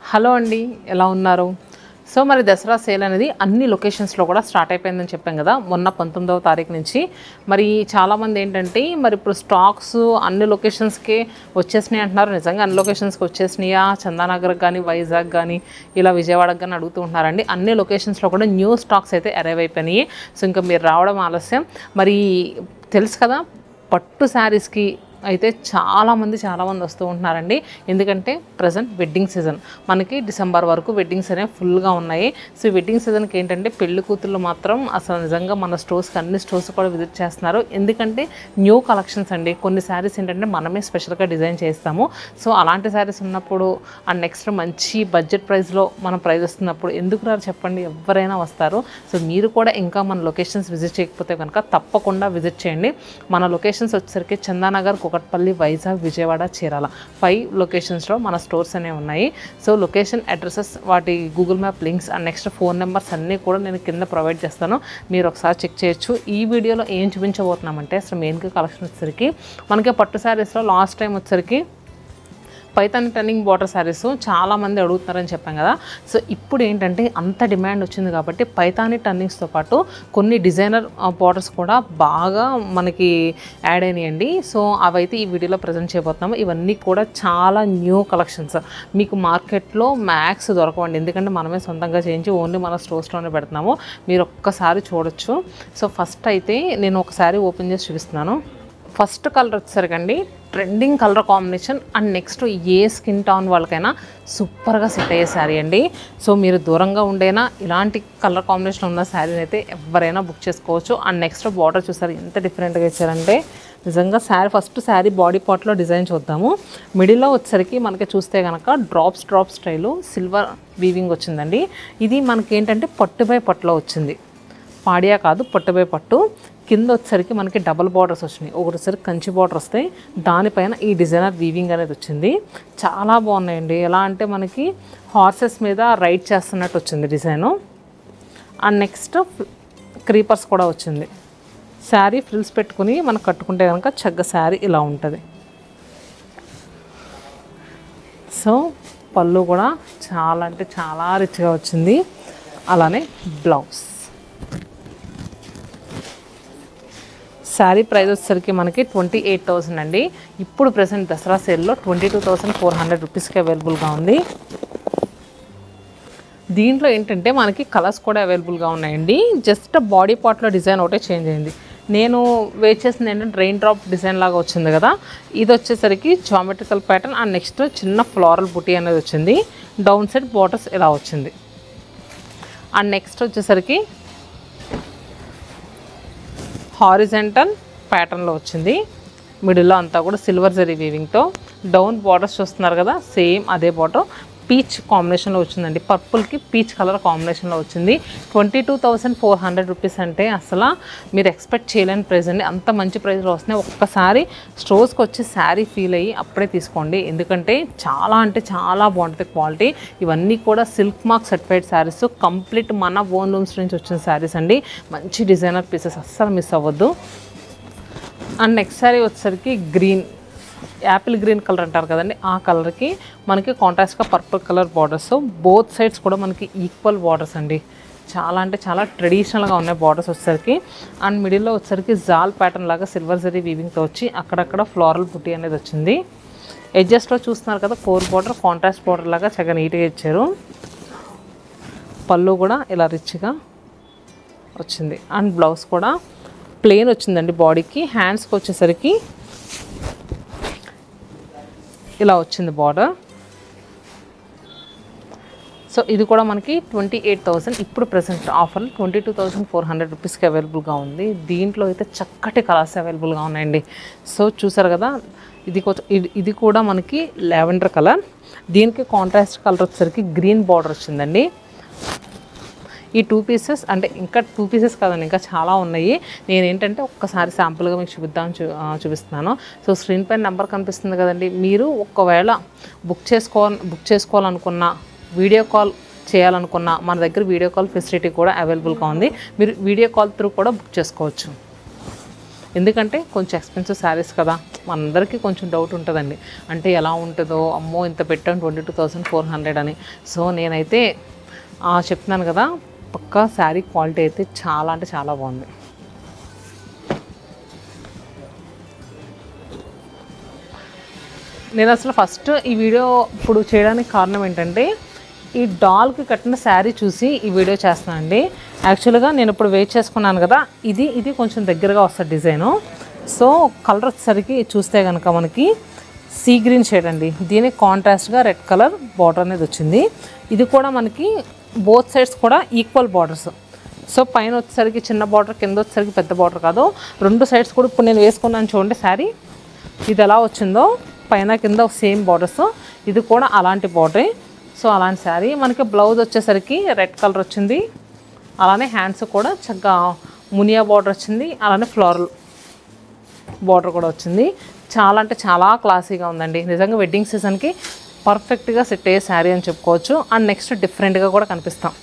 hello అండి ఎలా ఉన్నారు సో మరి దసరా సేల్ అనేది అన్ని లొకేషన్స్లో కూడా స్టార్ట్ అయిపోయిందని చెప్పాం కదా మొన్న పంతొమ్మిదవ తారీఖు నుంచి మరి చాలామంది ఏంటంటే మరి ఇప్పుడు స్టాక్స్ అన్ని లొకేషన్స్కి వచ్చేసినాయి అంటున్నారు నిజంగా అన్ని లొకేషన్స్కి వచ్చేసినాయా చందానగర్ కానీ వైజాగ్ కానీ ఇలా విజయవాడకు కానీ అడుగుతూ ఉంటున్నారండి అన్ని లొకేషన్స్లో కూడా న్యూ స్టాక్స్ అయితే అరైవ్ అయిపోయినాయి సో ఇంకా మీరు రావడం ఆలస్యం మరి తెలుసు కదా పట్టు శారీస్కి అయితే చాలామంది చాలామంది వస్తూ ఉంటున్నారండి ఎందుకంటే ప్రజెంట్ వెడ్డింగ్ సీజన్ మనకి డిసెంబర్ వరకు వెడ్డింగ్స్ అనేవి ఫుల్గా ఉన్నాయి సో ఈ వెడ్డింగ్ సీజన్కి ఏంటంటే పెళ్లి కూతుర్లు మాత్రం అసలు నిజంగా మన స్టోర్స్కి అన్ని స్టోర్స్ కూడా విజిట్ చేస్తున్నారు ఎందుకంటే న్యూ కలెక్షన్స్ అండి కొన్ని శారీస్ ఏంటంటే మనమే స్పెషల్గా డిజైన్ చేస్తాము సో అలాంటి శారీస్ ఉన్నప్పుడు అండ్ నెక్స్ట్ మంచి బడ్జెట్ ప్రైస్లో మనం ప్రైస్ వస్తున్నప్పుడు ఎందుకు రారు చెప్పండి ఎవరైనా వస్తారు సో మీరు కూడా ఇంకా మన లొకేషన్స్ విజిట్ చేయకపోతే కనుక తప్పకుండా విజిట్ చేయండి మన లొకేషన్స్ వచ్చేసరికి చందానగర్ కుకట్పల్లి వైజాగ్ విజయవాడ చీరాల ఫైవ్ లొకేషన్స్లో మన స్టోర్స్ అనేవి ఉన్నాయి సో లొకేషన్ అడ్రసెస్ వాటి Google map links and next phone numbers అన్నీ కూడా నేను కింద ప్రొవైడ్ చేస్తాను మీరు ఒకసారి చెక్ చేయొచ్చు ఈ వీడియోలో ఏం చూపించబోతున్నామంటే అసలు మెయిన్గా కలెక్షన్ వచ్చేసరికి మనకి పట్టు శారీస్లో లాస్ట్ టైం వచ్చేసరికి పైతాని టర్నింగ్ బార్డర్ శారీస్ చాలామంది అడుగుతున్నారని చెప్పాం కదా సో ఇప్పుడు ఏంటంటే అంత డిమాండ్ వచ్చింది కాబట్టి పైతాని టర్నింగ్స్తో పాటు కొన్ని డిజైనర్ బార్డర్స్ కూడా బాగా మనకి యాడ్ అయినాయండి సో అవైతే ఈ వీడియోలో ప్రజెంట్ చేయబోతున్నాము ఇవన్నీ కూడా చాలా న్యూ కలెక్షన్స్ మీకు మార్కెట్లో మ్యాక్స్ దొరకవండి ఎందుకంటే మనమే సొంతంగా చేయించి ఓన్లీ మన స్టోర్స్లోనే పెడుతున్నాము మీరు ఒక్కసారి చూడొచ్చు సో ఫస్ట్ అయితే నేను ఒకసారి ఓపెన్ చేసి చూపిస్తున్నాను ఫస్ట్ కలర్ వచ్చేసరికండి trending colour combination and next ఏ స్కిన్ టోన్ వాళ్ళకైనా సూపర్గా సెట్ అయ్యే శారీ అండి సో మీరు దూరంగా ఉండేనా ఇలాంటి కలర్ కాంబినేషన్ ఉన్న శారీని అయితే ఎవరైనా బుక్ చేసుకోవచ్చు అండ్ నెక్స్ట్ బార్డర్ చూసారు ఎంత డిఫరెంట్గా ఇచ్చారంటే నిజంగా శారీ ఫస్ట్ శారీ బాడీ పార్ట్లో డిజైన్ చూద్దాము మిడిల్లో వచ్చేసరికి మనకి చూస్తే కనుక drops drop style silver weaving వచ్చిందండి ఇది మనకి ఏంటంటే పట్టు బై పట్టులో వచ్చింది పాడియా కాదు పట్టుబై పట్టు కింద వచ్చేసరికి మనకి డబల్ బార్డర్స్ వచ్చినాయి ఒకటిసరికి కంచి బార్డర్ వస్తాయి దానిపైన ఈ డిజైనర్ వీవింగ్ అనేది వచ్చింది చాలా బాగున్నాయండి ఎలా అంటే మనకి హార్సెస్ మీద రైడ్ చేస్తున్నట్టు వచ్చింది డిజైను అండ్ నెక్స్ట్ క్రీపర్స్ కూడా వచ్చింది శారీ ఫ్రిల్స్ పెట్టుకుని మనం కట్టుకుంటే కనుక చగ్గ శారీ ఇలా ఉంటుంది సో పళ్ళు కూడా చాలా అంటే చాలా రిచ్గా వచ్చింది అలానే బ్లౌజ్ శారీ ప్రైస్ వచ్చేసరికి మనకి ట్వంటీ ఎయిట్ థౌసండ్ అండి ఇప్పుడు ప్రజెంట్ దసరా సేల్లో twenty two thousand four hundred రూపీస్కి అవైలబుల్గా ఉంది దీంట్లో ఏంటంటే మనకి కలర్స్ కూడా అవైలబుల్గా ఉన్నాయండి జస్ట్ బాడీ పార్ట్లో డిజైన్ ఒకటే చేంజ్ అయింది నేను వేట్ చేసింది ఏంటంటే రెయిన్ డ్రాప్ డిజైన్ లాగా వచ్చింది కదా ఇది వచ్చేసరికి జామెట్రికల్ ప్యాటర్న్ అండ్ నెక్స్ట్ చిన్న ఫ్లోరల్ బుటీ అనేది వచ్చింది డౌన్ సైడ్ బార్డర్స్ ఇలా వచ్చింది అండ్ నెక్స్ట్ వచ్చేసరికి హారిజెంటల్ ప్యాటర్న్లో వచ్చింది మిడిల్లో అంతా కూడా సిల్వర్ జరీ వీవింగ్తో డౌన్ బార్డర్స్ చూస్తున్నారు కదా సేమ్ అదే బార్డర్ పీచ్ కాంబినేషన్లో వచ్చిందండి పర్పుల్కి పీచ్ కలర్ కాంబినేషన్లో వచ్చింది twenty two thousand four hundred rupees అంటే అసలు మీరు ఎక్స్పెక్ట్ చేయలేని ప్రైస్ అండి అంత మంచి ప్రైస్లో వస్తున్నాయి ఒక్కసారి స్టోర్స్కి వచ్చి శారీ ఫీల్ అయ్యి అప్పుడే తీసుకోండి ఎందుకంటే చాలా అంటే చాలా బాగుంటుంది క్వాలిటీ ఇవన్నీ కూడా silk mark certified saris complete మన ఓన్ రూమ్స్ నుంచి వచ్చిన శారీస్ అండి మంచి డిజైనర్ పీసెస్ అస్సలు మిస్ అవ్వద్దు అండ్ నెక్స్ట్ శారీ వచ్చేసరికి గ్రీన్ యాపిల్ గ్రీన్ కలర్ అంటారు కదండి ఆ కలర్కి మనకి కాంట్రాస్ట్గా purple colour borders both sides కూడా మనకి ఈక్వల్ బార్డర్స్ అండి చాలా అంటే చాలా ట్రెడిషనల్గా ఉన్నాయి బార్డర్స్ వచ్చేసరికి అండ్ మిడిల్లో వచ్చేసరికి జాల్ ప్యాటర్న్ లాగా సిల్వర్ జరీ వీవింగ్తో వచ్చి అక్కడక్కడ ఫ్లోరల్ బుట్టి అనేది వచ్చింది ఎడ్జస్ట్లో చూస్తున్నారు కదా ఫోర్ బార్డర్ కాంట్రాస్ట్ బార్డర్ లాగా చక్కగా నీట్గా ఇచ్చారు పళ్ళు కూడా ఇలా రిచ్గా వచ్చింది అండ్ బ్లౌజ్ కూడా ప్లెయిన్ వచ్చిందండి బాడీకి హ్యాండ్స్కి వచ్చేసరికి ఇలా వచ్చింది బార్డర్ సో ఇది కూడా మనకి ట్వంటీ ఎయిట్ థౌసండ్ ఇప్పుడు present offer twenty two thousand four hundred రూపీస్కి అవైలబుల్గా ఉంది దీంట్లో అయితే చక్కటి కలర్స్ అవైలబుల్గా ఉన్నాయండి సో చూసారు కదా ఇది కొంచెం ఇది ఇది కూడా మనకి లావెండర్ కలర్ దీనికి కాంట్రాస్ట్ కలర్ వచ్చేసరికి గ్రీన్ బార్డర్ వచ్చిందండి ఈ టూ పీసెస్ అంటే ఇంకా టూ పీసెస్ కాదండి ఇంకా చాలా ఉన్నాయి నేను ఏంటంటే ఒక్కసారి శాంపుల్గా మీకు చూపిద్దామని చూ ఆ, చూపిస్తున్నాను సో స్క్రీన్ పైన నెంబర్ కనిపిస్తుంది కదండి మీరు ఒకవేళ బుక్ చేసుకో బుక్ చేసుకోవాలనుకున్న వీడియో కాల్ చేయాలనుకున్న మన దగ్గర వీడియో కాల్ ఫెసిలిటీ కూడా అవైలబుల్గా ఉంది మీరు వీడియో కాల్ త్రూ కూడా బుక్ చేసుకోవచ్చు ఎందుకంటే కొంచెం ఎక్స్పెన్సివ్ శారీస్ కదా మనందరికీ కొంచెం డౌట్ ఉంటుందండి అంటే ఎలా ఉంటుందో అమ్మో ఇంత పెట్టాం twenty two thousand four hundred అని సో నేనైతే ఆ, చెప్తున్నాను కదా పక్కా శారీ క్వాలిటీ అయితే చాలా అంటే చాలా బాగుంది నేను అసలు ఫస్ట్ ఈ వీడియో ఇప్పుడు చేయడానికి కారణం ఏంటంటే ఈ డాల్కి కట్టిన శారీ చూసి ఈ వీడియో చేస్తున్నానండి యాక్చువల్గా నేను ఇప్పుడు వెయిట్ చేసుకున్నాను కదా ఇది ఇది కొంచెం దగ్గరగా వస్తుంది డిజైను సో కలర్ వచ్చేసరికి చూస్తే కనుక మనకి సీ గ్రీన్ షేడ్ అండి దీనికి కాంట్రాస్ట్గా రెడ్ కలర్ బార్డర్ అనేది వచ్చింది ఇది కూడా మనకి బోత్ సైడ్స్ కూడా ఈక్వల్ బార్డర్స్ సో పైన వచ్చేసరికి చిన్న బార్డర్ కింద వచ్చేసరికి పెద్ద బార్డర్ కాదు రెండు సైడ్స్ కూడా ఇప్పుడు నేను వేసుకున్నాను చూడండి శారీ ఇది ఎలా వచ్చిందో పైన కింద సేమ్ బార్డర్స్ ఇది కూడా అలాంటి బార్డరే సో అలాంటి శారీ మనకి బ్లౌజ్ వచ్చేసరికి రెడ్ కలర్ వచ్చింది అలానే హ్యాండ్స్ కూడా చక్కగా మునియా బార్డర్ వచ్చింది అలానే ఫ్లోరల్ బార్డర్ కూడా వచ్చింది చాలా అంటే చాలా క్లాసీగా ఉందండి నిజంగా వెడ్డింగ్ సీజన్కి పర్ఫెక్ట్గా సెట్ అయ్యే శారీ అని చెప్పుకోవచ్చు అండ్ నెక్స్ట్ డిఫరెంట్గా కూడా కనిపిస్తాం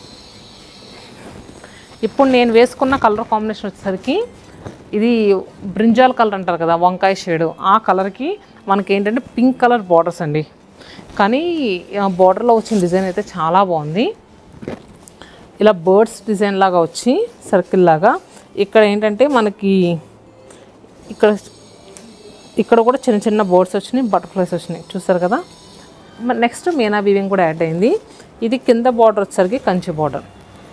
ఇప్పుడు నేను వేసుకున్న కలర్ కాంబినేషన్ వచ్చేసరికి ఇది బ్రింజాల్ కలర్ అంటారు కదా వంకాయ షేడు ఆ కలర్కి మనకి ఏంటంటే పింక్ కలర్ బార్డర్స్ అండి కానీ బార్డర్లో వచ్చిన డిజైన్ అయితే చాలా బాగుంది ఇలా బర్డ్స్ డిజైన్ లాగా వచ్చి సర్కిల్ లాగా ఇక్కడ ఏంటంటే మనకి ఇక్కడ ఇక్కడ కూడా చిన్న చిన్న బోర్డ్స్ వచ్చినాయి బటర్ఫ్లైస్ వచ్చినాయి చూస్తారు కదా నెక్స్ట్ మీనా వీవింగ్ కూడా యాడ్ అయింది ఇది కింద బార్డర్ వచ్చేసరికి కంచి బార్డర్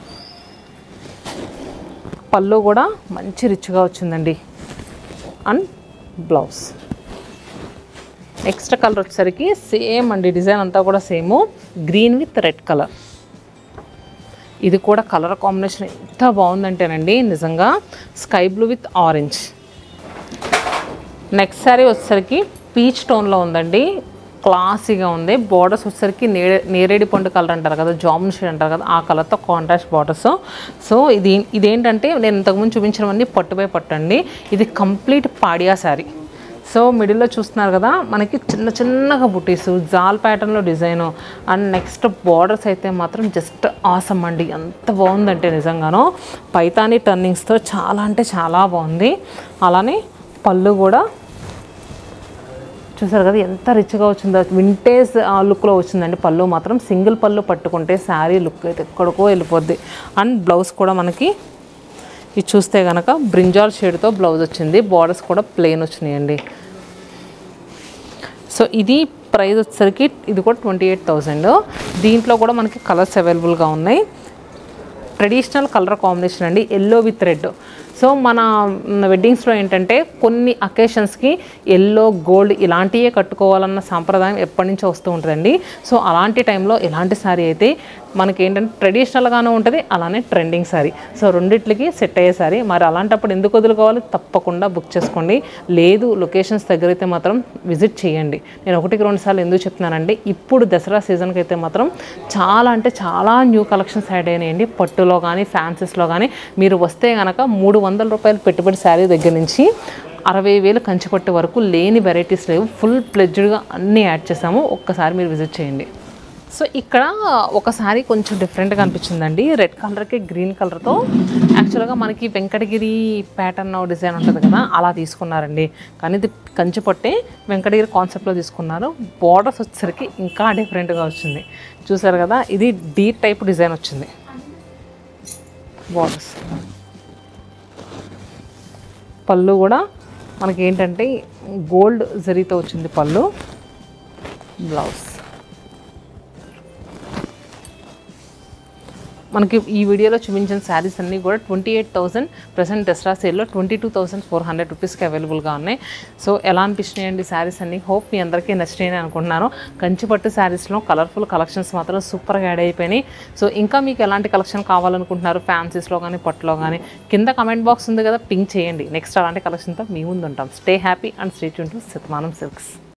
పళ్ళు కూడా మంచి రిచ్గా వచ్చిందండి అండ్ బ్లౌజ్ నెక్స్ట్ కలర్ వచ్చేసరికి సేమ్ అండి డిజైన్ అంతా కూడా same green with red colour ఇది కూడా కలర్ కాంబినేషన్ ఎంత బాగుందంటేనండి నిజంగా sky blue with orange next sari వచ్చేసరికి పీచ్ టోన్లో ఉందండి క్లాసీగా ఉంది బార్డర్స్ వచ్చేసరికి నేరే నేరేడి పండు కలర్ అంటారు కదా జామున్ షేడ్ అంటారు కదా ఆ కలర్తో కాంట్రాస్ట్ బార్డర్స్ సో ఇది ఇదేంటంటే నేను ఇంతకుముందు చూపించినవన్నీ పట్టుపై పట్టు అండి ఇది కంప్లీట్ పాడియా శారీ సో మిడిల్లో చూస్తున్నారు కదా మనకి చిన్న చిన్నగా బుటీస్ జాల్ ప్యాటర్న్లో డిజైను అండ్ నెక్స్ట్ బార్డర్స్ అయితే మాత్రం జస్ట్ ఆసమ్ అండి ఎంత బాగుందంటే నిజంగానో పైతానీ టర్నింగ్స్తో చాలా అంటే చాలా బాగుంది అలానే పళ్ళు కూడా చూసారు కదా ఎంత రిచ్గా వచ్చిందో వింటేజ్ లుక్లో వచ్చిందండి పళ్ళు మాత్రం సింగిల్ పళ్ళు పట్టుకుంటే శారీ లుక్ అయితే ఎక్కడికో వెళ్ళిపోద్ది అండ్ బ్లౌజ్ కూడా మనకి ఇది చూస్తే కనుక బ్రింజాల్ షేడ్తో బ్లౌజ్ వచ్చింది బార్డర్స్ కూడా ప్లెయిన్ వచ్చినాయండి సో ఇది ప్రైస్ వచ్చేసరికి ఇది కూడా ట్వంటీ ఎయిట్ థౌజండ్ దీంట్లో కూడా మనకి కలర్స్ అవైలబుల్గా ఉన్నాయి ట్రెడిషనల్ కలర్ కాంబినేషన్ అండి ఎల్లో విత్ రెడ్ సో మన వెడ్డింగ్స్లో ఏంటంటే కొన్ని అకేషన్స్కి ఎల్లో గోల్డ్ ఇలాంటివే కట్టుకోవాలన్న సాంప్రదాయం ఎప్పటి నుంచో వస్తూ ఉంటుందండి సో అలాంటి టైంలో ఇలాంటి శారీ అయితే మనకి ఏంటంటే ట్రెడిషనల్గానే ఉంటుంది అలానే ట్రెండింగ్ శారీ సో రెండిట్లకి సెట్ అయ్యే శారీ మరి అలాంటప్పుడు ఎందుకు వదులుకోవాలి తప్పకుండా బుక్ చేసుకోండి లేదు లొకేషన్స్ దగ్గర అయితే మాత్రం విజిట్ చేయండి నేను ఒకటికి రెండు సార్లు ఎందుకు చెప్తున్నానంటే ఇప్పుడు దసరా సీజన్కి అయితే మాత్రం చాలా అంటే చాలా న్యూ కలెక్షన్స్ యాడ్ అయినాయండి పట్టులో కానీ ఫ్యాన్సీస్లో కానీ మీరు వస్తే కనుక మూడు వందల రూపాయలు పెట్టుబడి శారీ దగ్గర నుంచి అరవై వేలు కంచిపట్టు వరకు లేని వెరైటీస్ లేవు ఫుల్ ప్లెడ్జ్డ్గా అన్నీ యాడ్ చేసాము ఒక్కసారి మీరు విజిట్ చేయండి సో ఇక్కడ ఒకసారి కొంచెం డిఫరెంట్గా అనిపించిందండి రెడ్ కలర్కి గ్రీన్ కలర్తో యాక్చువల్గా మనకి వెంకటగిరి ప్యాటర్న్ డిజైన్ ఉంటుంది కదా అలా తీసుకున్నారండి కానీ ఇది కంచిపట్టే వెంకటగిరి కాన్సెప్ట్లో తీసుకున్నారు బార్డర్స్ వచ్చేసరికి ఇంకా డిఫరెంట్గా వచ్చింది చూసారు కదా ఇది డీ టైప్ డిజైన్ వచ్చింది బార్డర్స్ పళ్ళు కూడా మనకి ఏంటంటే గోల్డ్ జరీతో వచ్చింది పళ్ళు బ్లౌజ్ మనకి ఈ వీడియోలో చూపించిన శారీస్ అన్నీ కూడా twenty eight thousand present Dasara సేల్లో twenty two thousand four hundred రూపీస్కి అవైలబుల్గా ఉన్నాయి సో ఎలా అనిపించినాయండి శారీస్ అన్నీ హోప్ మీ అందరికీ నచ్చినాయని అనుకుంటున్నాను కంచిపట్టు శారీస్లో కలర్ఫుల్ కలెక్షన్స్ మాత్రం సూపర్గా యాడ్ అయిపోయినాయి సో ఇంకా మీకు ఎలాంటి కలెక్షన్ కావాలనుకుంటున్నారు ఫ్యాన్సీస్లో కానీ పట్టులో కానీ కింద కమెంట్ బాక్స్ ఉంది కదా పింక్ చేయండి నెక్స్ట్ అలాంటి కలెక్షన్తో మీ ముందు ఉంటాం stay happy and stay tune to Shatamanam silks